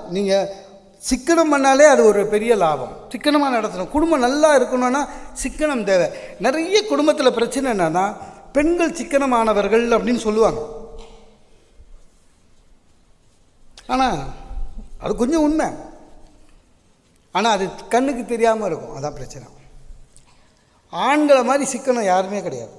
நீங்கள் சிக்கனம் பண்ணாலே அது ஒரு பெரிய லாபம் சிக்கனமாக நடத்தணும் குடும்பம் நல்லா இருக்கணும்னா சிக்கனம் தேவை நிறைய குடும்பத்தில் பிரச்சனை என்னன்னா பெண்கள் சிக்கனமானவர்கள் அப்படின்னு சொல்லுவாங்க ஆனால் அது கொஞ்சம் உண்மை ஆனால் அது கண்ணுக்கு தெரியாமல் இருக்கும் அதான் பிரச்சனை ஆண்களை மாதிரி சிக்கனம் யாருமே கிடையாது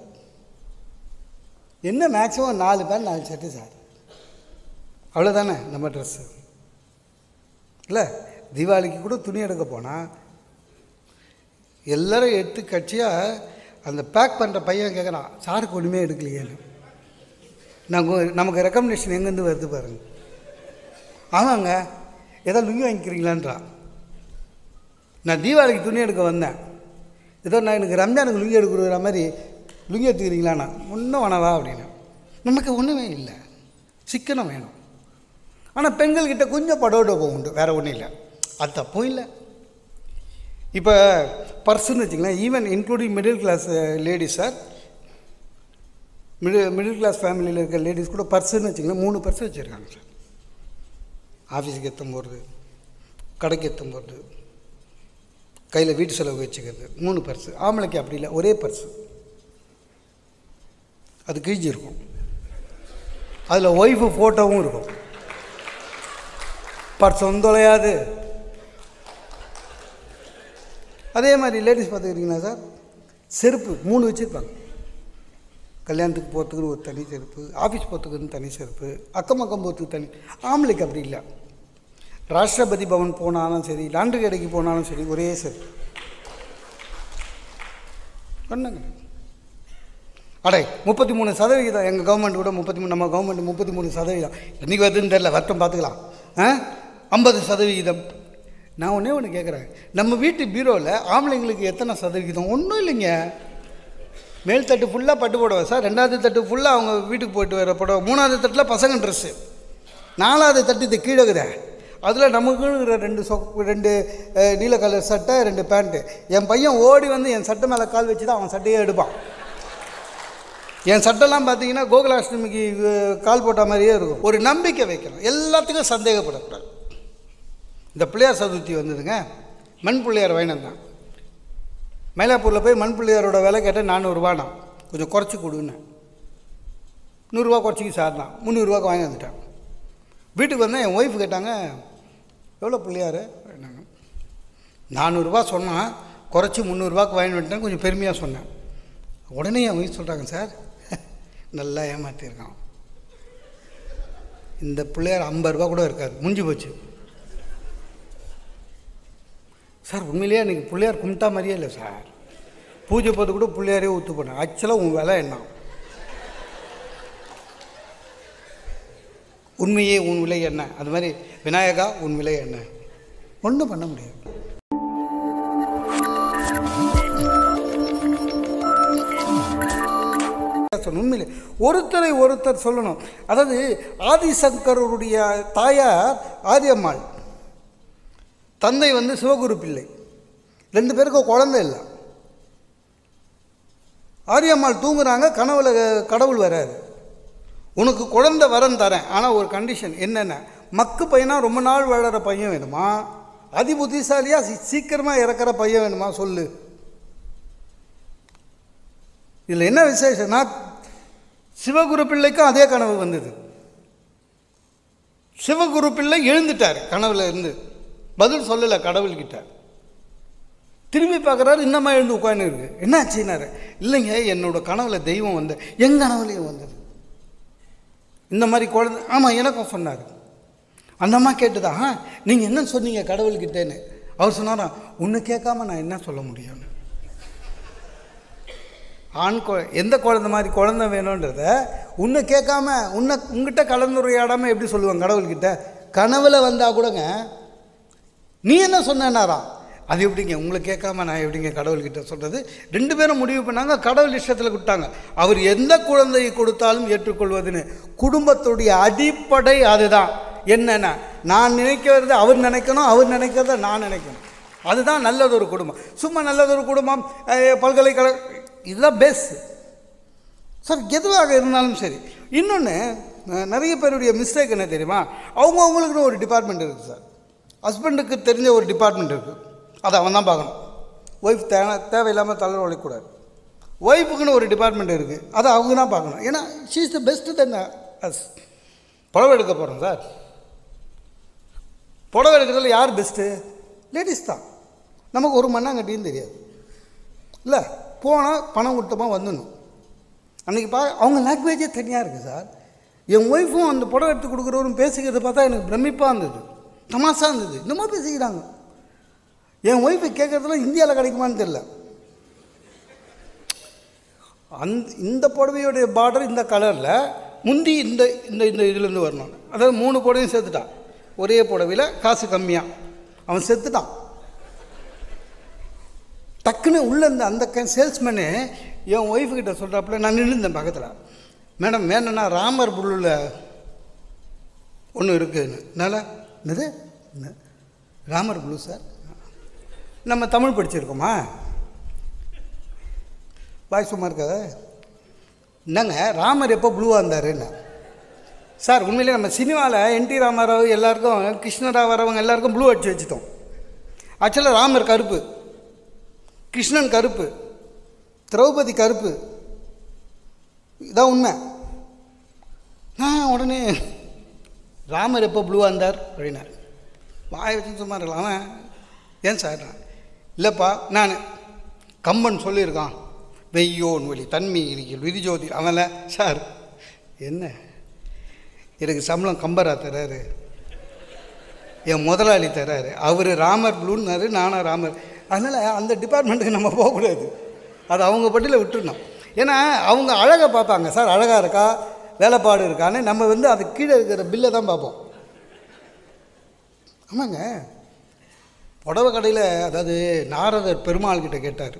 என்ன மேக்ஸிமம் நாலு பேர் நாலு சட்டை சார் அவ்வளோதானே நம்ம ட்ரெஸ்ஸு இல்லை தீபாவளிக்கு கூட துணி எடுக்க போனால் எல்லாரும் எட்டு கட்சியாக அந்த பேக் பண்ணுற பையன் கேட்குறான் சாருக்கு ஒன்றுமே எடுக்கலையேன்னு நாங்கள் நமக்கு ரெக்கமெண்டேஷன் எங்கேருந்து வருது பாருங்க ஆமாங்க ஏதோ லுங்கி வாங்கிக்கிறீங்களான்றான் நான் தீபாவளிக்கு துணி எடுக்க வந்தேன் ஏதோ நான் எனக்கு ரம்ஜானுக்கு லுங்கி எடுக்கிற மாதிரி லுங்கி எடுத்துக்கிறீங்களாண்ணா ஒன்றும் வேணாவா அப்படின்னு நமக்கு ஒன்றுமே இல்லை சிக்கனம் வேணும் ஆனால் பெண்கள்கிட்ட கொஞ்சம் படோடோபம் உண்டு வேறு ஒன்றும் இல்லை அது தப்பும் இல்லை இப்போ பர்ஸுன்னு வச்சுங்களேன் even including middle class ladies sir middle middle class ஃபேமிலியில் இருக்க லேடிஸ் கூட பர்ஸுன்னு வச்சுங்களேன் மூணு பர்ஸ் வச்சுருக்காங்க சார் ஆஃபீஸுக்கு எத்தும் போகிறது கடைக்கு எத்தும் போகிறது கையில் வீட்டு செலவு வச்சுக்கிறது மூணு பர்ஸு ஆம்பளைக்கு அப்படி இல்லை ஒரே பர்ஸு அது கிழிஞ்சு இருக்கும் அதில் ஒய்ஃபு ஃபோட்டோவும் இருக்கும் பர்ஸும் தொலையாது அதே மாதிரி லேடிஸ் பார்த்துக்கிட்டிங்கன்னா சார் செருப்பு மூணு வச்சுருப்பாங்க கல்யாணத்துக்கு போகிறதுக்குன்னு ஒரு தனி செருப்பு ஆஃபீஸ் போகிறதுக்குன்னு தனி செருப்பு அக்கம் பக்கம் போகிறதுக்கு தனி ஆம்பளைக்கு அப்படி இல்லை ராஷ்டிரபதி பவன் போனாலும் சரி லாண்ட்ரி கடைக்கு போனாலும் சரி ஒரே செருப்பு சொன்னாங்க அடே முப்பத்தி மூணு சதவிகிதம் எங்கள் கவர்மெண்ட் கூட முப்பத்தி மூணு நம்ம கவர்மெண்ட் முப்பத்தி மூணு சதவீதம் என்றைக்கு வருதுன்னு தெரில வரட்டும் பார்த்துக்கலாம் ஆ ஐம்பது சதவிகிதம் நான் ஒன்றே ஒன்று கேட்குறேன் நம்ம வீட்டு பீரோவில் ஆம்பளைங்களுக்கு எத்தனை சதவிகிதம் ஒன்றும் இல்லைங்க மேல் தட்டு ஃபுல்லாக பட்டு புடவை சார் ரெண்டாவது தட்டு ஃபுல்லாக அவங்க வீட்டுக்கு போயிட்டு வர புடவை மூணாவது தட்டில் பசங்க ட்ரெஸ்ஸு நாலாவது தட்டு இது கீழே இருக்குதே அதில் நமக்குங்கிற ரெண்டு சொ ரெண்டு அஹ், நீல கலர் சட்டை ரெண்டு பேண்ட்டு என் பையன் ஓடி வந்து என் சட்டை மேலே கால் வச்சு தான் அவன் சட்டையே எடுப்பான் என் சட்டெல்லாம் பார்த்தீங்கன்னா கோகுலாஷ்டமிக்கு அஹ், கால் போட்ட மாதிரியே இருக்கும் ஒரு நம்பிக்கை வைக்கணும் எல்லாத்துக்கும் சந்தேகப்படக்கூடாது இந்த பிள்ளையார் சதுர்த்தி வந்ததுங்க மண் பிள்ளையார் வாங்கினது தான் மயிலாப்பூரில் போய் மண் பிள்ளையாரோட விலை கேட்டால் நானூறுரூவாண்ணா கொஞ்சம் குறைச்சி கொடுன்னு நூறுரூவா குறைச்சிக்கு சார் தான் முந்நூறுரூவாக்கு வாங்கி வந்துட்டேன் வீட்டுக்கு வந்தேன் என் ஒய்ஃப் கேட்டாங்க எவ்வளோ பிள்ளையார் அப்படின்னாங்க நானூறுரூவா சொன்னான் குறைச்சி முந்நூறுரூவாக்கு வாங்கி வந்துட்டேன் கொஞ்சம் பெருமையாக சொன்னேன் உடனே என் ஒய்ஃப் சொல்கிறாங்க சார் நல்லா ஏமாற்றிருக்கான் இந்த பிள்ளையார் ஐம்பது ரூபா கூட இருக்காது முடிஞ்சு போச்சு சார் உண்மையிலேயே எனக்கு பிள்ளையார் கும்பிட்டா மாதிரியே இல்லை சார் பூஜை போது கூட பிள்ளையாரே ஊற்று போனேன் ஆக்சுவலாக உன் விலை என்ன உண்மையே உன் விலை என்ன அது மாதிரி விநாயகா உன் விலை என்ன ஒன்றும் பண்ண முடியாது சொல்லணும். உண்மையிலே ஒருத்தரை ஒருத்தர் சொல்லணும் அதாவது ஆதிசங்கருடைய தாயார் ஆரியம்மாள் தந்தை வந்து சிவகுரு பிள்ளை ரெண்டு பேருக்கும் குழந்தை இல்லை ஆரியம்மாள் தூங்குறாங்க கனவுல கடவுள் வராரு உனக்கு குழந்தை வரன் தரேன் ஆனால் ஒரு கண்டிஷன் என்னென்ன மக்கு பையனா ரொம்ப நாள் வாழற பையன் வேணுமா அதி புத்திசாலியா சீ- சீக்கிரமா இறக்குற பையன் வேணுமா சொல்லு இதில் என்ன விசேஷம்னா சிவகுரு பிள்ளைக்கும் அதே கனவு வந்தது சிவகுரு பிள்ளை எழுந்துட்டார் கனவுல இருந்து பதில் சொல்லலை கடவுள்கிட்ட திரும்பி பார்க்குறாரு இன்னமா எழுந்து உட்காந்து இருக்கு என்ன ஆச்சுன்னாரு இல்லைங்க என்னோட கனவுல தெய்வம் வந்து என் கனவுலையும் வந்தது இந்த மாதிரி குழந்தை ஆமாம் எனக்கும் சொன்னார் அந்த அம்மா கேட்டுதா நீங்கள் என்ன சொன்னீங்க கடவுள்கிட்டேன்னு அவர் சொன்னாரா உன்னை கேட்காம நான் என்ன சொல்ல முடியும்னு ஆண் குழ எந்த குழந்தை மாதிரி குழந்தை வேணுன்றத உன்னை கேட்காம உன்னை உங்ககிட்ட கலந்துரையாடாமல் எப்படி சொல்லுவாங்க கடவுள்கிட்ட கனவுல வந்தால் கூடங்க நீ என்ன சொன்னாராம் அது எப்படிங்க உங்களை கேட்காம நான் எப்படிங்க கடவுள்கிட்ட சொல்கிறது ரெண்டு பேரும் முடிவு பண்ணாங்க கடவுள் இஷ்டத்தில் விட்டாங்க அவர் எந்த குழந்தையை கொடுத்தாலும் ஏற்றுக்கொள்வதுன்னு குடும்பத்துடைய அடிப்படை அதுதான் என்னென்ன நான் நினைக்கிறது அவர் நினைக்கணும் அவர் நினைக்கிறத நான் நினைக்கணும் அதுதான் நல்லதொரு குடும்பம் சும்மா நல்லதொரு குடும்பம் அஹ், பல்கலைக்கழக இதுதான் பேஸ் சார் எதுவாக இருந்தாலும் சரி இன்னொன்று நிறைய பேருடைய மிஸ்டேக் என்ன தெரியுமா அவங்க அவங்களுக்குன்னு ஒரு டிபார்ட்மெண்ட் இருக்குது சார் ஹஸ்பண்டுக்கு தெரிஞ்ச ஒரு டிபார்ட்மெண்ட் இருக்குது அதை அவன் தான் பார்க்கணும் ஒய்ஃப் தேவை தேவையில்லாமல் தலை உழைக்கக்கூடாது ஒய்ஃபுக்குன்னு ஒரு டிபார்ட்மெண்ட் இருக்குது அதை அவங்க தான் பார்க்கணும் ஏன்னா she is the best then us புடவை எடுக்க போகிறோம் சார் புடவை எடுக்கிறதுல யார் பெஸ்ட்டு லேடிஸ் தான் நமக்கு ஒரு மண்ணாங்கட்டியும் தெரியாது இல்லை போனால் பணம் கொடுத்தமா வந்துடணும் அன்றைக்கி பா அவங்க லாங்குவேஜே தனியாக இருக்குது சார் என் ஒய்ஃபும் அந்த புடவை எடுத்து கொடுக்குறவரும் பேசிக்கிறத பார்த்தா எனக்கு பிரமிப்பாக இருந்தது தமாஷா இருந்தது இன்னுமா பேசிக்கிறாங்க என் ஒய்ஃபை கேட்குறதுலாம் இந்தியாவில் கிடைக்குமான்னு தெரில அந்த இந்த புடவையோடைய பார்டர் இந்த கலரில் முந்தி இந்த இந்த இந்த இதுலேருந்து வரணும் அதாவது மூணு புடவையும் சேர்த்துட்டான் ஒரே புடவையில் காசு கம்மியாக அவன் செத்துட்டான் டக்குன்னு உள்ளே இருந்த அந்த க சேல்ஸ்மேனு என் ஒய்ஃபு கிட்ட சொல்கிறாப்புல நான் நின்றுந்தேன் பக்கத்தில் மேடம் வேணும்னா ராமர் புல்லில் ஒன்று இருக்குதுன்னு என்னால் என்னது என்ன? ராமர் ப்ளூ சார் நம்ம தமிழ் படிச்சிருக்கோமா வாய் சும்மா இருக்காத என்னங்க ராமர் எப்போ ப்ளூவாக இருந்தாருன்னு சார் உண்மையிலே நம்ம சினிமாவில் என்டி ராமாராவ் எல்லாருக்கும் கிருஷ்ணராவ் வரவங்க எல்லாருக்கும் ப்ளூ அடிச்சு வச்சுட்டோம் ஆக்சுவலாக ராமர் கருப்பு கிருஷ்ணன் கருப்பு திரௌபதி கருப்பு இதான் உண்மை நான் உடனே ராமர் எப்போ ப்ளூவாக இருந்தார் அப்படின்னார் வாயை வச்சு சும்மா இருக்கலாம் அவன் ஏன் சார் நான் இல்லைப்பா நான் கம்பன் சொல்லியிருக்கான் வெய்யோன் ஒளி தன்மை இருக்கு விதிஜோதி அவன்ல சார் என்ன எனக்கு சம்பளம் கம்பரா தராரு என் முதலாளி தராரு அவர் ராமர் ப்ளூன்னாரு நானும் ராமர் அதனால் அந்த டிபார்ட்மெண்ட்டுக்கு நம்ம போகக்கூடாது அது அவங்க பட்டியில் விட்டுருணும் ஏன்னா அவங்க அழகை பார்ப்பாங்க சார் அழகாக இருக்கா வேலைப்பாடு இருக்கான்னு நம்ம வந்து அது கீழே இருக்கிற பில்லை தான் பார்ப்போம் ஆமாங்க புடவை கடையில் அதாவது நாரதர் பெருமாள் கிட்ட கேட்டார்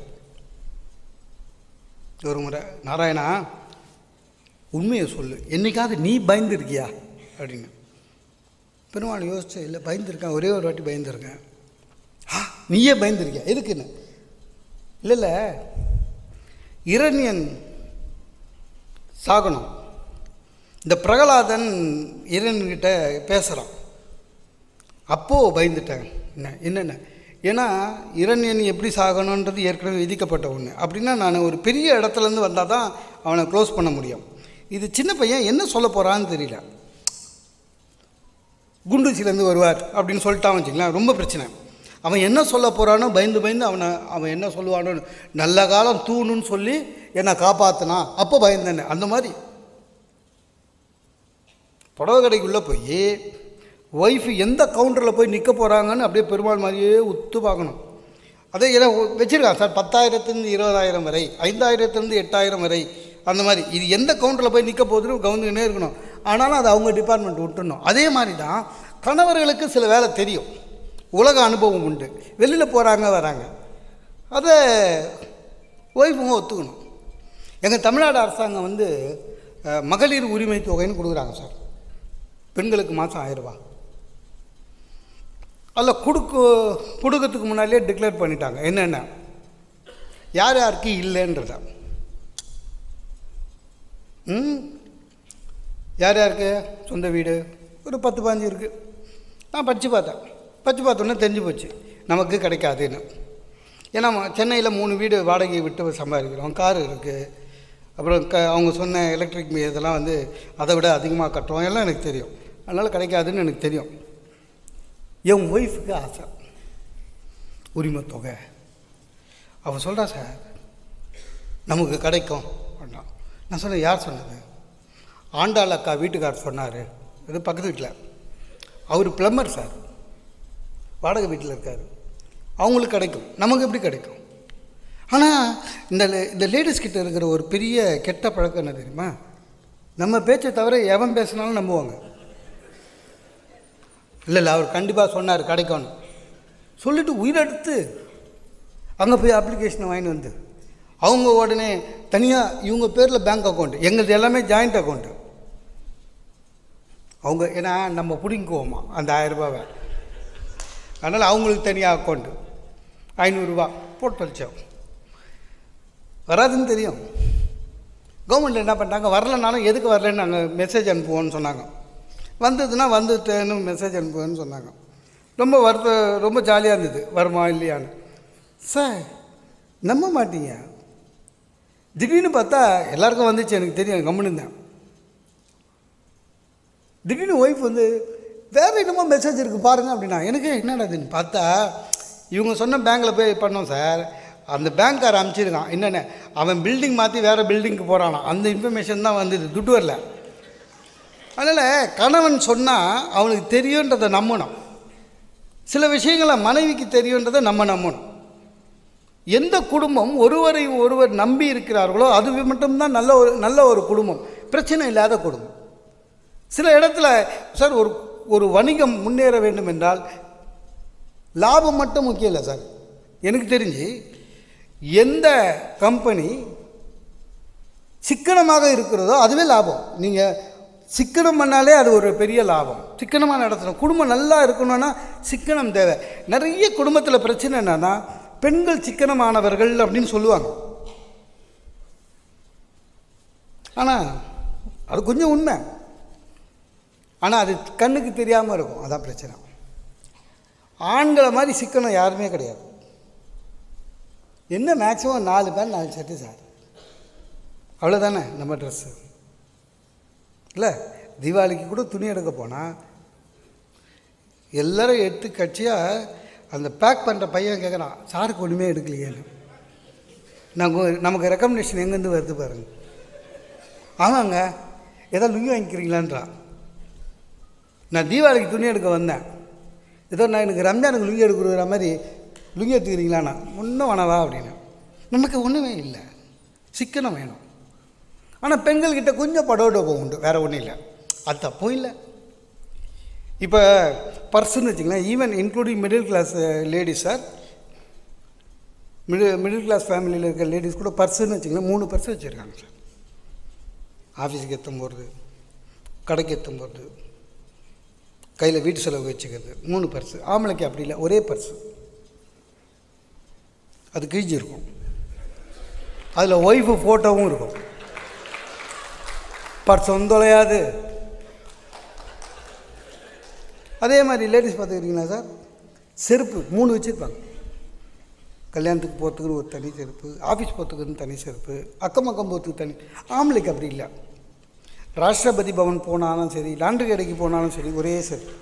ஒரு முறை நாராயணா உண்மையை சொல்லு என்னைக்காவது நீ பயந்துருக்கியா அப்படின்னு பெருமாள் யோசிச்சு இல்லை பயந்துருக்கேன் ஒரே ஒரு வாட்டி பயந்துருக்கேன் ஆ நீயே பயந்துருக்கியா எதுக்குன்னு இல்லை இல்லை இரண்யன் சாகணும் இந்த பிரகலாதன் இரண்யன்கிட்ட பேசுகிறான் அப்போது பயந்துட்டேன் என்ன என்னென்ன ஏன்னா இரண்யன் எப்படி சாகணுன்றது ஏற்கனவே விதிக்கப்பட்ட ஒன்று அப்படின்னா நான் ஒரு பெரிய இடத்துலேருந்து வந்தால் தான் அவனை க்ளோஸ் பண்ண முடியும் இது சின்ன பையன் என்ன சொல்ல போகிறான்னு தெரியல குண்டூசிலேருந்து வருவார் அப்படின்னு சொல்லிட்டான் வச்சுக்கலாம் ரொம்ப பிரச்சனை அவன் என்ன சொல்ல போகிறானோ பயந்து பயந்து அவனை அவன் என்ன சொல்லுவானோ நல்ல காலம் தூணுன்னு சொல்லி என்னை காப்பாற்றினா அப்போ பயந்தேன்னு அந்த மாதிரி புடவை கடைக்குள்ளே போய் ஒய்ஃபு எந்த கவுண்டரில் போய் நிற்க போகிறாங்கன்னு அப்படியே பெருமாள் மாதிரியே உத்து பார்க்கணும் அதே ஏன்னா வச்சுருக்கான் சார் பத்தாயிரத்துலேருந்து இருபதாயிரம் வரை ஐந்தாயிரத்துலேருந்து எட்டாயிரம் வரை அந்த மாதிரி இது எந்த கவுண்டரில் போய் நிற்க போகுதுன்னு கவனிச்சுக்கிட்டே இருக்கணும் ஆனாலும் அது அவங்க டிபார்ட்மெண்ட் விட்டுணும் அதே மாதிரி தான் கணவர்களுக்கு சில வேலை தெரியும் உலக அனுபவம் உண்டு வெளியில் போகிறாங்க வராங்க அதை ஒய்ஃபுங்க ஒத்துக்கணும் எங்கள் தமிழ்நாடு அரசாங்கம் வந்து அஹ், மகளிர் உரிமை தொகைன்னு கொடுக்குறாங்க சார் பெண்களுக்கு மாதம் ஆயிரரூபா அதில் கொடுக்க கொடுக்கறதுக்கு முன்னாடியே டிக்ளேர் பண்ணிட்டாங்க என்னென்ன யார் யாருக்கு இல்லைன்றத ம் யார் யாருக்கு சொந்த வீடு ஒரு பத்து பாஞ்சு இருக்குது நான் படித்து பார்த்தேன் படித்து பார்த்தோன்னே தெரிஞ்சு போச்சு நமக்கு கிடைக்காதுன்னு ஏன்னா சென்னையில் மூணு வீடு வாடகை விட்டு சம்பாதிக்கிறோம் கார் இருக்குது அப்புறம் க அவங்க சொன்ன எலக்ட்ரிக் இதெல்லாம் வந்து அதை விட அதிகமாக கட்டுறோம் எல்லாம் எனக்கு தெரியும் அதனால் கிடைக்காதுன்னு எனக்கு தெரியும் என் ஒய்ஃபுக்கு ஆசை உரிமை தொகை அவள் சொல்கிறா சார் நமக்கு கிடைக்கும் அப்படின்னா நான் சொன்னேன் யார் சொன்னது ஆண்டாள் அக்கா வீட்டுக்கார் சொன்னார் இது பக்கத்து வீட்டில் அவர் பிளம்பர் சார் வாடகை வீட்டில் இருக்கார் அவங்களுக்கு கிடைக்கும் நமக்கு எப்படி கிடைக்கும் ஆனால் இந்த லே- இந்த லேடிஸ் கிட்ட இருக்கிற ஒரு பெரிய கெட்ட பழக்கம் என்ன தெரியுமா நம்ம பேச்சை தவிர எவன் பேசினாலும் நம்புவாங்க இல்லை இல்லை அவர் கண்டிப்பாக சொன்னார் கிடைக்கும்னு சொல்லிட்டு உயிரெடுத்து அங்கே போய் அப்ளிகேஷனை வாங்கிட்டு வந்து அவங்க உடனே தனியாக இவங்க பேரில் பேங்க் அக்கௌண்ட் எங்களது எல்லாமே ஜாயிண்ட் அக்கௌண்ட்டு அவங்க ஏன்னா நம்ம பிடிங்குவோமா அந்த ஆயிரரூபாவை அதனால் அவங்களுக்கு தனியாக அக்கௌண்ட்டு ஐநூறுரூவா போட்டு வச்சோம் வராதுன்னு தெரியும் கவர்மெண்ட் என்ன பண்ணிட்டாங்க வரலனாலும் எதுக்கு வரலன்னு நாங்கள் மெசேஜ் அனுப்புவோம்னு சொன்னாங்க வந்ததுன்னா வந்துட்டேன்னு மெசேஜ் அனுப்புவேன்னு சொன்னாங்க ரொம்ப வருத்த ரொம்ப ஜாலியாக இருந்தது வருமா இல்லையான்னு சார் நம்ப மாட்டீங்க திடீர்னு பார்த்தா எல்லாருக்கும் வந்துச்சு எனக்கு தெரியும் கம்முன்னு இருந்தேன் திடீர்னு ஒய்ஃப் வந்து வேறு என்னமோ மெசேஜ் இருக்குது பாருங்கள் அப்படின்னா எனக்கு என்னடா இதுன்னு பார்த்தா இவங்க சொன்ன பேங்க்கில் போய் பண்ணோம் சார் அந்த பேங்க்கார அனுப்பிச்சிருக்கான் என்னென்ன அவன் பில்டிங் மாற்றி வேறு பில்டிங்க்கு போகிறானா அந்த இன்ஃபர்மேஷன் தான் வந்தது துட்டு வரல அதனால் கணவன் சொன்னால் அவனுக்கு தெரியுன்றதை நம்பணும் சில விஷயங்களை மனைவிக்கு தெரியுன்றதை நம்ம நம்பணும் எந்த குடும்பம் ஒருவரை ஒருவர் நம்பி இருக்கிறார்களோ அது மட்டும்தான் நல்ல ஒரு நல்ல ஒரு குடும்பம் பிரச்சனை இல்லாத குடும்பம் சில இடத்துல சார் ஒரு ஒரு வணிகம் முன்னேற வேண்டும் என்றால் லாபம் மட்டும் முக்கியம் இல்லை சார் எனக்கு தெரிஞ்சு எந்த கம்பெனி சிக்கனமாக இருக்கிறதோ அதுவே லாபம் நீங்கள் சிக்கனம் பண்ணாலே அது ஒரு பெரிய லாபம் சிக்கனமாக நடத்தணும் குடும்பம் நல்லா இருக்கணும்னா சிக்கனம் தேவை நிறைய குடும்பத்தில் பிரச்சனை என்னன்னா பெண்கள் சிக்கனமானவர்கள் அப்படின்னு சொல்லுவாங்க ஆனால் அது கொஞ்சம் உண்மை ஆனால் அது கண்ணுக்கு தெரியாமல் இருக்கும் அதான் பிரச்சனை ஆண்களை மாதிரி சிக்கனம் யாருமே கிடையாது என்ன மேக்ஸிமம் நாலு பேர் நாலு சட்டை சார் அவ்வளோதானே நம்ம ட்ரெஸ்ஸு இல்லை தீபாவளிக்கு கூட துணி எடுக்க போனால் எல்லாரும் எட்டு கட்சியாக அந்த பேக் பண்ணுற பையன் கேட்குறான் சாருக்கு ஒன்றுமே எடுக்கலையேன்னு நாங்கள் நமக்கு ரெக்கமெண்டேஷன் எங்கேருந்து வருது பாருங்க ஆமாங்க ஏதோ லுங்கி வாங்கிக்கிறீங்களான்றான் நான் தீபாவளிக்கு துணி எடுக்க வந்தேன் ஏதோ நான் எனக்கு ரம்ஜானுக்கு லுங்கி எடுக்கிற மாதிரி லுங்கி எடுத்துக்கிறீங்களாண்ணா ஒன்றும் வேணவா அப்படின்னு நமக்கு ஒன்றுமே இல்லை சிக்கனம் வேணும் ஆனால் பெண்கள்கிட்ட கொஞ்சம் படோடோபம் உண்டு வேறு ஒன்றும் இல்லை அது தப்பும் இல்லை இப்போ பர்ஸுன்னு வச்சுங்களேன் even including middle class ladies sir middle middle class ஃபேமிலியில் இருக்க லேடிஸ் கூட பர்ஸுன்னு வச்சுங்களேன் மூணு பர்ஸ் வச்சுருக்காங்க சார் ஆஃபீஸுக்கு எத்தும் போகிறது கடைக்கு எத்தும் போகிறது கையில் வீட்டு செலவு வச்சுக்கிறது மூணு பர்ஸு ஆம்பளைக்கு அப்படி இல்லை ஒரே பர்ஸு அது கிழிஞ்சு இருக்கும் அதில் ஒய்ஃபு ஃபோட்டோவும் இருக்கும் பர்ஸ் தொலையாது அதே மாதிரி லேடிஸ் பார்த்துக்கிறீங்களா சார் செருப்பு மூணு வச்சுருப்பாங்க கல்யாணத்துக்கு போகிறதுக்குன்னு ஒரு தனி செருப்பு ஆஃபீஸ் போகிறதுக்குன்னு தனி செருப்பு அக்கம் பக்கம் போகிறதுக்கு தனி ஆம்பளைக்கு அப்படி இல்லை ராஷ்டிரபதி பவன் போனாலும் சரி லாண்ட்ரி கடைக்கு போனாலும் சரி ஒரே செருப்பு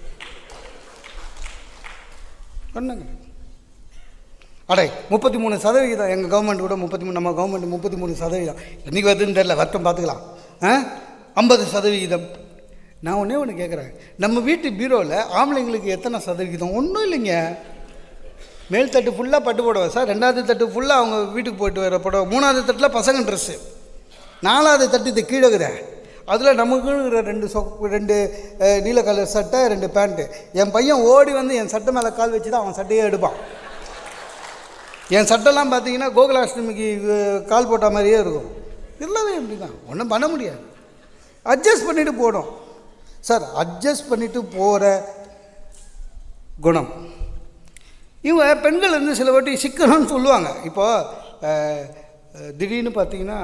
பண்ணுங்க அடே முப்பத்தி மூணு சதவிகிதம் எங்கள் கவர்மெண்ட் கூட முப்பத்தி மூணு நம்ம கவர்மெண்ட் முப்பத்தி மூணு சதவீதம் என்றைக்கு வருதுன்னு தெரில வருத்தம் பார்த்துக்கலாம் ஆ ஐம்பது சதவிகிதம் நான் ஒன்றே ஒன்று கேட்குறேன் நம்ம வீட்டு பீரோவில் ஆம்பளைங்களுக்கு எத்தனை சதவிகிதம் ஒன்றும் இல்லைங்க மேல் தட்டு ஃபுல்லாக பட்டு புடவை சார் ரெண்டாவது தட்டு ஃபுல்லாக அவங்க வீட்டுக்கு போயிட்டு வர புடவை மூணாவது தட்டில் பசங்க ட்ரெஸ்ஸு நாலாவது தட்டு இது கீழே இருக்குதே அதில் நமக்குங்கிற ரெண்டு சொக் ரெண்டு அஹ், நீல கலர் சட்டை ரெண்டு பேண்ட்டு என் பையன் ஓடி வந்து என் சட்டை மேலே கால் வச்சு தான் அவன் சட்டையே எடுப்பான் என் சட்டெல்லாம் பார்த்தீங்கன்னா கோகுலாஷ்டமிக்கு அஹ், கால் போட்ட மாதிரியே இருக்கும் எல்லாமே இப்படி தான் ஒன்றும் பண்ண முடியாது அட்ஜஸ்ட் பண்ணிட்டு போகணும் சார் அட்ஜஸ்ட் பண்ணிட்டு போகிற குணம் இவங்க பெண்கள் வந்து சில வாட்டி சிக்கனம்னு சொல்லுவாங்க இப்போ அஹ், அஹ், திடீர்னு பார்த்தீங்கன்னா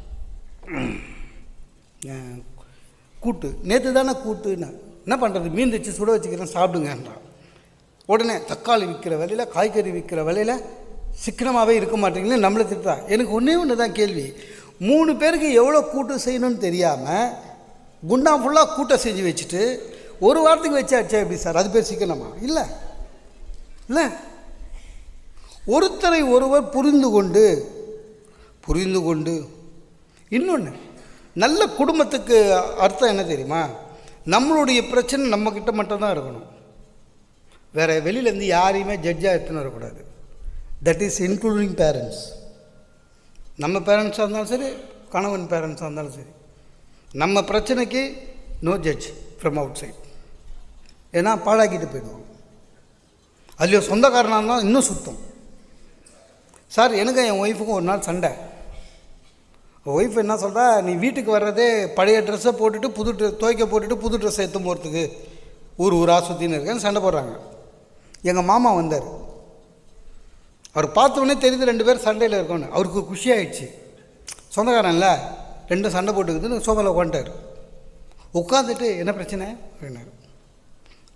அஹ், கூட்டு நேற்று தானே கூட்டுன்னு என்ன பண்ணுறது மீன் தைச்சு சுட வச்சுக்கிறேன் சாப்பிடுங்கன்றான் உடனே தக்காளி விற்கிற விலையில் காய்கறி விற்கிற விலையில் சிக்கனமாகவே இருக்க மாட்டீங்களே நம்மளை திட்டுறா எனக்கு ஒன்றே ஒன்று தான் கேள்வி மூணு பேருக்கு எவ்வளோ கூட்டு செய்யணும்னு தெரியாமல் குண்டா ஃபுல்லாக கூட்டை செஞ்சு வச்சுட்டு ஒரு வாரத்துக்கு வச்சாச்சா எப்படி சார் அது பேர் சிக்கனமா இல்லை இல்லை ஒருத்தரை ஒருவர் புரிந்து கொண்டு புரிந்து கொண்டு இன்னொன்று நல்ல குடும்பத்துக்கு அர்த்தம் என்ன தெரியுமா நம்மளுடைய பிரச்சனை நம்மக்கிட்ட மட்டும்தான் இருக்கணும் வேறு வெளியிலேருந்து யாரையுமே ஜட்ஜாக எடுத்துன்னு வரக்கூடாது தட் இஸ் இன்க்ளூடிங் பேரண்ட்ஸ் நம்ம பேரண்ட்ஸாக இருந்தாலும் சரி கணவன் பேரண்ட்ஸாக இருந்தாலும் சரி நம்ம பிரச்சனைக்கு no judge from outside ஏன்னா பாழாக்கிட்டு போயிடுவோம் அதுலேயும் சொந்தக்காரனாக இருந்தால் இன்னும் சுத்தம் சார் எனக்கு என் ஒய்ஃபுக்கும் ஒரு நாள் சண்டை ஒய்ஃப் என்ன சொல்கிறா நீ வீட்டுக்கு வர்றதே பழைய ட்ரெஸ்ஸை போட்டுட்டு புது ட்ரெஸ் துவைக்க போட்டுட்டு புது ட்ரெஸ்ஸை எடுத்து போகிறதுக்கு ஊர் ஊராக சுற்றின்னு இருக்கேன்னு சண்டை போடுறாங்க எங்கள் மாமா வந்தார் அவர் பார்த்த உடனே தெரியுது ரெண்டு பேர் சண்டையில் இருக்கோன்னு அவருக்கு குஷி ஆயிடுச்சு சொந்தக்காரன்ல ரெண்டும் சண்டை போட்டுக்குதுன்னு சோஃபாவில் உட்காந்துட்டார் உட்காந்துட்டு என்ன பிரச்சனை அப்படின்னாரு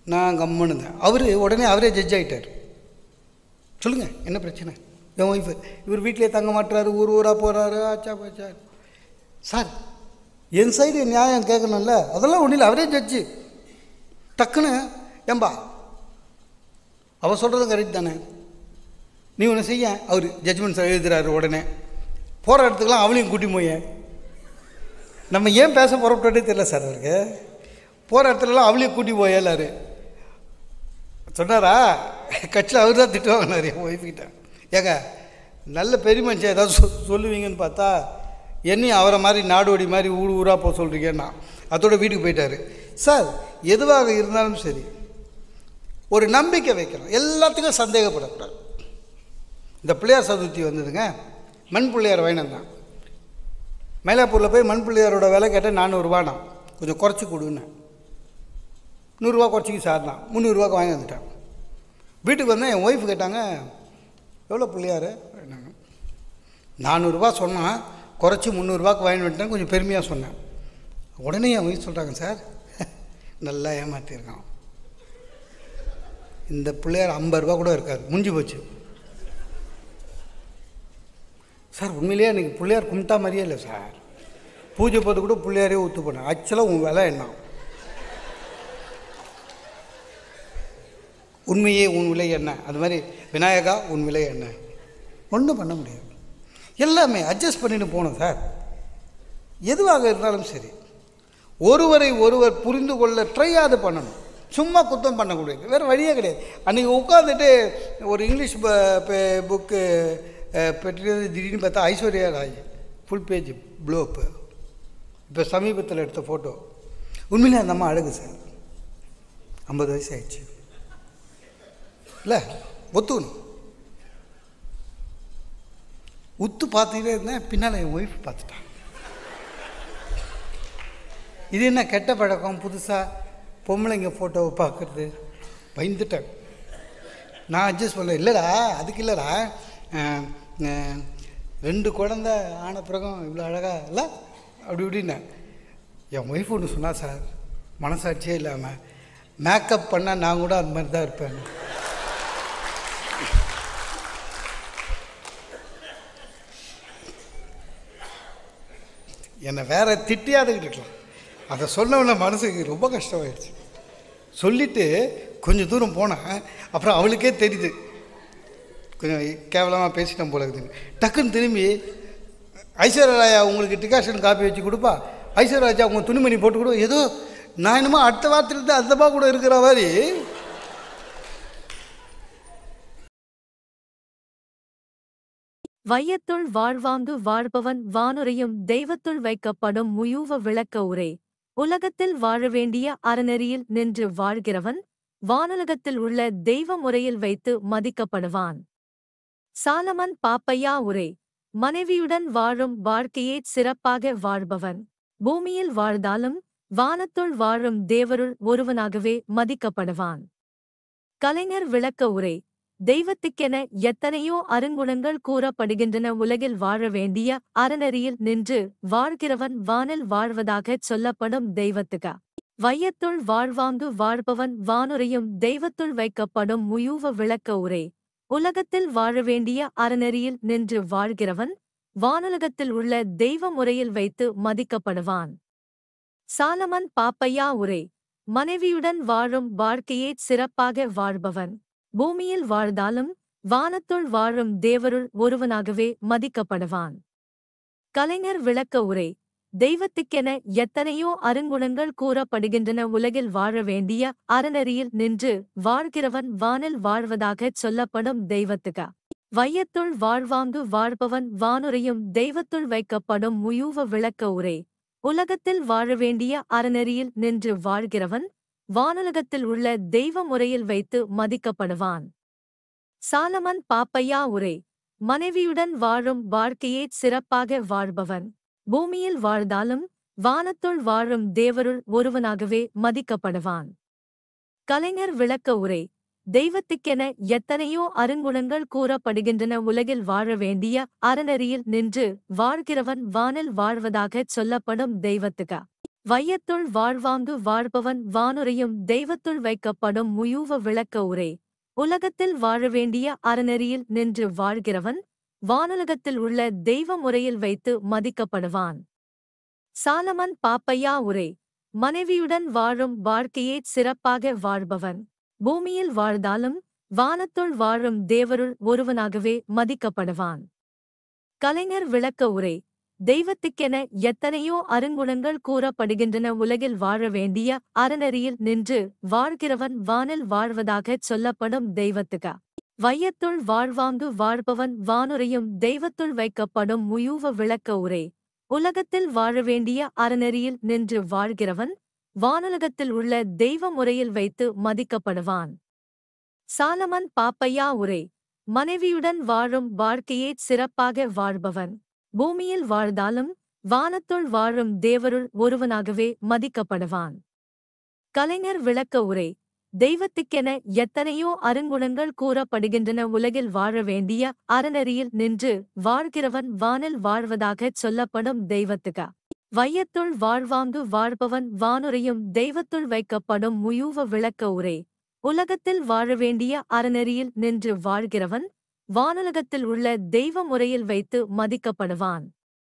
நான் கம்முன்னு இருந்தேன் அவர் உடனே அவரே ஜட்ஜ் ஆகிட்டார் சொல்லுங்கள் என்ன பிரச்சனை என் ஒய்ஃபு இவர் வீட்டிலே தங்க மாட்டுறாரு ஊர் ஊராக போகிறாரு ஆச்சா பாச்சா சார் என் சைடு நியாயம் கேட்கணும்ல அதெல்லாம் ஒன்றும் இல்லை அவரே ஜட்ஜு டக்குன்னு ஏம்பா அவ சொல்கிறதும் கரெக்ட் தானே நீ ஒன்று செய்ய அவர் ஜட்ஜ்மெண்ட் எழுதுறாரு உடனே போகிற இடத்துக்குலாம் அவளையும் கூட்டி போய் நம்ம ஏன் பேச புறப்பட்டே தெரியல சார் அவருக்கு போகிற இடத்துலலாம் அவளையும் கூட்டி போய் எல்லாரு சொன்னாரா கட்சியில் அவர் தான் திட்டு வாங்கினார் என் ஒய்ஃப்கிட்ட ஏங்க நல்ல பெரிய மனுஷன் ஏதாவது சொ சொல்லுவீங்கன்னு பார்த்தா என்னையும் அவரை மாதிரி நாடோடி மாதிரி ஊர் ஊராக போக சொல்கிறீங்கன்னா அதோட வீட்டுக்கு போயிட்டாரு சார் எதுவாக இருந்தாலும் சரி ஒரு நம்பிக்கை வைக்கணும் எல்லாத்துக்கும் சந்தேகப்படக்கூடாது இந்த பிள்ளையார் சதுர்த்தி வந்ததுங்க மண் பிள்ளையார் வாங்கினேன் மயிலாப்பூரில் போய் மண் பிள்ளையாரோட விலை கேட்டால் நானூறுரூவாண்ணா கொஞ்சம் குறைச்சி கொடுன்னு நூறுரூவா குறைச்சிக்கு சார் தான் முந்நூறுரூவாக்கு வாங்கி வந்துட்டேன் வீட்டுக்கு வந்தேன் என் ஒய்ஃப் கேட்டாங்க எவ்வளோ பிள்ளையார் அப்படின்னாங்க நானூறுரூவா சொன்னான் குறைச்சி முந்நூறுரூவாக்கு வாங்கி வந்துட்டேன் கொஞ்சம் பெருமையாக சொன்னேன் உடனே என் ஒய்ஃப் சொல்கிறாங்க சார் நல்லா ஏமாற்றிருக்கான் இந்த பிள்ளையார் ஐம்பது ரூபா கூட இருக்காது முடிஞ்சு போச்சு சார் உண்மையிலேயே எனக்கு பிள்ளையார் கும்பிட்டா மாதிரியே இல்லை சார் பூஜை போது கூட பிள்ளையாரே ஊற்று போனேன் ஆக்சுவலாக உன் விலை என்ன உண்மையே உன் விலை என்ன அது மாதிரி விநாயகா உன் விலை என்ன ஒன்றும் பண்ண முடியாது எல்லாமே அட்ஜஸ்ட் பண்ணிட்டு போகணும் சார் எதுவாக இருந்தாலும் சரி ஒருவரை ஒருவர் புரிந்து கொள்ள ட்ரையாவது பண்ணணும் சும்மா குத்தம் பண்ணக்கூடாது வேறு வழியே கிடையாது அன்றைக்கி உட்காந்துட்டு ஒரு இங்கிலீஷ் புக்கு பெற்றது திடீர்னு பார்த்தா ஐஸ்வர்யா ராய் ஃபுல் பேஜ் ப்ளோப்பு இப்போ சமீபத்தில் எடுத்த ஃபோட்டோ உண்மையிலே அந்த அம்மா அழகு சார் ஐம்பது வயசு ஆயிடுச்சு இல்லை ஒத்துக்கணும் உத்து பார்த்துக்கிட்டே இருந்தேன் பின்னால் என் ஒய்ஃப் பார்த்துட்டான் இது என்ன கெட்ட பழக்கம் புதுசாக பொம்பளைங்க ஃபோட்டோவை பார்க்குறது பயந்துட்டேன் நான் அட்ஜஸ்ட் பண்ணல இல்லைடா அதுக்கு இல்லைடா அஹ், அஹ், ரெண்டு குழந்த ஆன பிறகும் இவ்வளோ அழகா இல்லை அப்படி இப்படின்னேன் என் ஒய்ஃப் ஒன்று சொன்னா சார் மனசாட்சியே இல்லாமல் மேக்கப் பண்ணால் நான் கூட அந்த மாதிரி தான் இருப்பேன் என்னை வேற திட்டியாதுக்கிட்டு இருக்கலாம் அதை சொன்னவன மனசுக்கு ரொம்ப கஷ்டமாயிடுச்சு சொல்லிவிட்டு கொஞ்சம் தூரம் போனேன் அப்புறம் அவளுக்கே தெரியுது கொஞ்சம் கேவலமாக பேசிட்டேன் போல இருக்குதுன்னு டக்குன்னு திரும்பி ஐஸ்வர்யா ராயா உங்களுக்கு டிகாஷன் காப்பி வச்சு கொடுப்பா ஐஸ்வர்யா ராஜா உங்கள் துணிமணி போட்டு கொடு ஏதோ நான் என்னமோ அடுத்த வாரத்திலிருந்து அந்தமா கூட இருக்கிற மாதிரி வையத்துள் வாழ்வாங்கு வாழ்பவன் வானுரையும் தெய்வத்துள் வைக்கப்படும் முயூவ விளக்க உரை உலகத்தில் வாழ வேண்டிய அறநெறியில் நின்று வாழ்கிறவன் வானுலகத்தில் உள்ள தெய்வ முறையில் வைத்து மதிக்கப்படுவான் சாலமன் பாப்பையா உரை மனைவியுடன் வாழும் வாழ்க்கையே சிறப்பாக வாழ்பவன் பூமியில் வாழ்ந்தாலும் வானத்துள் வாழும் தேவருள் ஒருவனாகவே மதிக்கப்படுவான் கலைஞர் விளக்க உரை தெய்வத்துக்கென எத்தனையோ அருங்குணங்கள் கூறப்படுகின்றன உலகில் வாழ வேண்டிய அறநெறியில் நின்று வாழ்கிறவன் வானில் வாழ்வதாகச் சொல்லப்படும் தெய்வத்துக வையத்துள் வாழ்வாங்கு வாழ்பவன் வானுரையும் தெய்வத்துள் வைக்கப்படும் முயூவ விளக்க உரை உலகத்தில் வாழ வேண்டிய அறநெறியில் நின்று வாழ்கிறவன் வானுலகத்தில் உள்ள தெய்வ முறையில் வைத்து மதிக்கப்படுவான் சாலமன் பாப்பையா உரை மனைவியுடன் வாழும் வாழ்க்கையே சிறப்பாக வாழ்பவன் பூமியில் வாழ்ந்தாலும் வானத்துள் வாழும் தேவருள் ஒருவனாகவே மதிக்கப்படுவான் கலைஞர் விளக்க உரை தெய்வத்துக்கென எத்தனையோ அருங்குணங்கள் கூறப்படுகின்றன உலகில் வாழ வேண்டிய அறநெறியில் நின்று வாழ்கிறவன் வானில் வாழ்வதாகச் சொல்லப்படும் தெய்வத்துக வையத்துள் வாழ்வாங்கு வாழ்பவன் வானுரையும் தெய்வத்துள் வைக்கப்படும் முயூவ விளக்க உரை உலகத்தில் வாழ வேண்டிய அறநெறியில் நின்று வாழ்கிறவன் வானுலகத்தில் உள்ள தெய்வ முறையில் வைத்து மதிக்கப்படுவான் சாலமன் பாப்பையா உரை மனைவியுடன் வாழும் வாழ்க்கையே சிறப்பாக வாழ்பவன் பூமியில் வாழ்ந்தாலும் வானத்துள் வாழும் தேவருள் ஒருவனாகவே மதிக்கப்படுவான் கலைஞர் விளக்க உரை தெய்வத்துக்கென எத்தனையோ அருங்குணங்கள் கூறப்படுகின்றன உலகில் வாழ வேண்டிய அறநெறியில் நின்று வாழ்கிறவன் வானில் வாழ்வதாகச் சொல்லப்படும் தெய்வத்துக வையத்துள் வாழ்வாங்கு வாழ்பவன் வானுரையும் தெய்வத்துள் வைக்கப்படும் முயூவ விளக்க உரை உலகத்தில் வாழ வேண்டிய அறநெறியில் நின்று வாழ்கிறவன் வானுலகத்தில் உள்ள தெய்வ முறையில் வைத்து மதிக்கப்படுவான் சாலமன் பாப்பையா உரை மனைவியுடன் வாழும் வாழ்க்கையே சிறப்பாக வாழ்பவன் பூமியில் வாழ்ந்தாலும் வானத்துள் வாழும் தேவருள் ஒருவனாகவே மதிக்கப்படுவான் கலைஞர் விளக்க உரை தெய்வத்துக்கென எத்தனையோ அருங்குணங்கள் கூறப்படுகின்றன உலகில் வாழ வேண்டிய அறநெறியில் நின்று வாழ்கிறவன் வானில் வாழ்வதாகச் சொல்லப்படும் தெய்வத்துக்கா வையத்துள் வாழ்வாங்கு வாழ்பவன் வானுரையும் தெய்வத்துள் வைக்கப்படும் முயூவ விளக்க உரை உலகத்தில் வாழ வேண்டிய அறநெறியில் நின்று வாழ்கிறவன் வானுலகத்தில் உள்ள தெய்வ முறையில் வைத்து மதிக்கப்படுவான் சாலமன் பாப்பையா உரை மனைவியுடன் வாழும் வாழ்க்கையே சிறப்பாக வாழ்பவன் பூமியில் வாழ்ந்தாலும் வானத்துள் வாழும் தேவருள் ஒருவனாகவே மதிக்கப்படுவான் கலைஞர் விளக்க உரை தெய்வத்துக்கென எத்தனையோ அருங்குணங்கள் கூறப்படுகின்றன உலகில் வாழ வேண்டிய அறநெறியில் நின்று வாழ்கிறவன் வானில் வாழ்வதாகச் சொல்லப்படும் தெய்வத்துக்கா வையத்துள் வாழ்வாங்கு வாழ்பவன் வானுரையும் தெய்வத்துள் வைக்கப்படும் முயூவ விளக்க உரை உலகத்தில் வாழ வேண்டிய அறநெறியில் நின்று வாழ்கிறவன் வானுலகத்தில் உள்ள தெய்வ முறையில் வைத்து மதிக்கப்படுவான்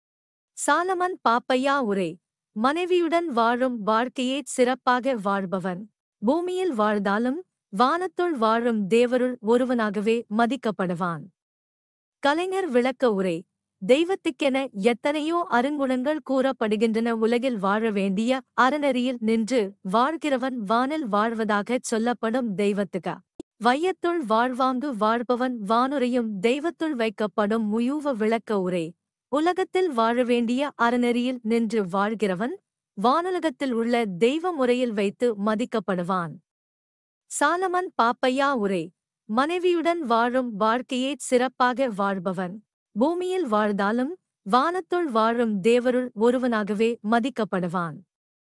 சாலமன் பாப்பையா உரை மனைவியுடன் வாழும் வாழ்க்கையே சிறப்பாக வாழ்பவன் பூமியில் வாழ்ந்தாலும் வானத்துள் வாழும் தேவருள் ஒருவனாகவே மதிக்கப்படுவான் கலைஞர் விளக்க உரை தெய்வத்துக்கென எத்தனையோ அருங்குணங்கள் கூறப்படுகின்றன உலகில் வாழ வேண்டிய அறநெறியில் நின்று வாழ்கிறவன் வானில் வாழ்வதாகச் சொல்லப்படும் தெய்வத்துக்கா வையத்துள் வாழ்வாங்கு வாழ்பவன் வானுரையும் தெய்வத்துள் வைக்கப்படும் முயூவ விளக்க உரை உலகத்தில் வாழ வேண்டிய அறநெறியில் நின்று வாழ்கிறவன் வானுலகத்தில் உள்ள தெய்வ முறையில் வைத்து மதிக்கப்படுவான் சாலமன் பாப்பையா உரை மனைவியுடன் வாழும் வாழ்க்கையே சிறப்பாக வாழ்பவன் பூமியில் வாழ்ந்தாலும் வானத்துள் வாழும் தேவருள் ஒருவனாகவே மதிக்கப்படுவான்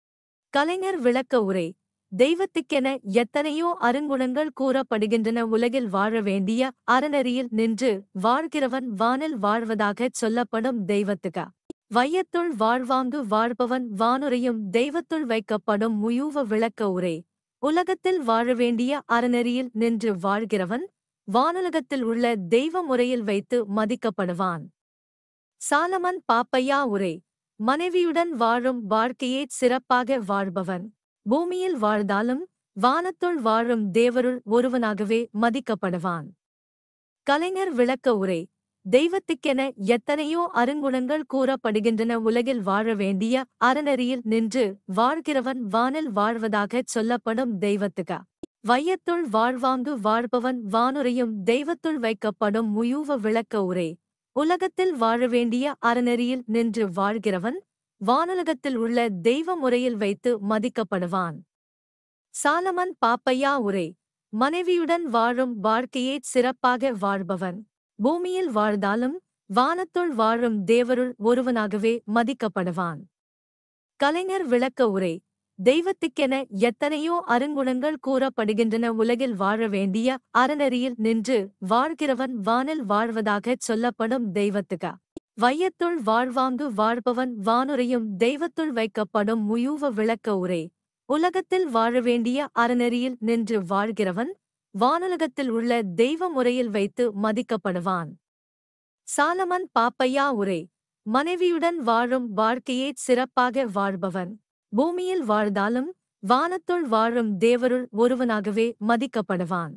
கலைஞர் விளக்க உரை தெய்வத்துக்கென எத்தனையோ அருங்குணங்கள் கூறப்படுகின்றன உலகில் வாழ வேண்டிய அறநெறியில் நின்று வாழ்கிறவன் வானில் வாழ்வதாகச் சொல்லப்படும் தெய்வத்துக்கா வையத்துள் வாழ்வாங்கு வாழ்பவன் வானுரையும் தெய்வத்துள் வைக்கப்படும் முயூவ விளக்க உரை உலகத்தில் வாழ வேண்டிய அறநெறியில் நின்று வாழ்கிறவன் வானுலகத்தில் உள்ள தெய்வ முறையில் வைத்து மதிக்கப்படுவான் சாலமன் பாப்பையா உரை மனைவியுடன் வாழும் வாழ்க்கையே சிறப்பாக வாழ்பவன் பூமியில் வாழ்ந்தாலும் வானத்துள் வாழும் தேவருள் ஒருவனாகவே மதிக்கப்படுவான் கலைஞர் விளக்க உரை தெய்வத்துக்கென எத்தனையோ அருங்குணங்கள் கூறப்படுகின்றன உலகில் வாழ வேண்டிய அறநெறியில் நின்று வாழ்கிறவன் வானில் வாழ்வதாகச் சொல்லப்படும் தெய்வத்துக்கா வையத்துள் வாழ்வாங்கு வாழ்பவன் வானுரையும் தெய்வத்துள் வைக்கப்படும் முயூவ விளக்க உரை உலகத்தில் வாழ வேண்டிய அறநெறியில் நின்று வாழ்கிறவன் வானுலகத்தில் உள்ள தெய்வ முறையில் வைத்து மதிக்கப்படுவான் சாலமன் பாப்பையா உரை மனைவியுடன் வாழும் வாழ்க்கையே சிறப்பாக வாழ்பவன் பூமியில் வாழ்ந்தாலும் வானத்துள் வாழும் தேவருள் ஒருவனாகவே மதிக்கப்படுவான் கலைஞர் விளக்க உரை தெய்வத்துக்கென எத்தனையோ அருங்குணங்கள் கூறப்படுகின்றன உலகில் வாழ வேண்டிய அறநெறியில் நின்று வாழ்கிறவன் வானில் வாழ்வதாகச் சொல்லப்படும் தெய்வத்துக்கா வையத்துள் வாழ்வாங்கு வாழ்பவன் வானுரையும் தெய்வத்துள் வைக்கப்படும் முயூவ விளக்க உரை உலகத்தில் வாழ வேண்டிய அறநெறியில் நின்று வாழ்கிறவன் வானுலகத்தில் உள்ள தெய்வ முறையில் வைத்து மதிக்கப்படுவான் சாலமன் பாப்பையா உரை மனைவியுடன் வாழும் வாழ்க்கையே சிறப்பாக வாழ்பவன் பூமியில் வாழ்ந்தாலும் வானத்துள் வாழும் தேவருள் ஒருவனாகவே மதிக்கப்படுவான்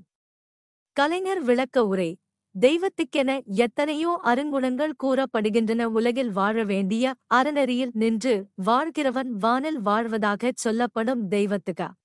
கலைஞர் விளக்க உரை தெய்வத்துக்கென எத்தனையோ அருங்குணங்கள் கூறப்படுகின்றன உலகில் வாழ வேண்டிய அறநெறியில் நின்று வாழ்கிறவன் வானில் வாழ்வதாகச் சொல்லப்படும் தெய்வத்துக்கா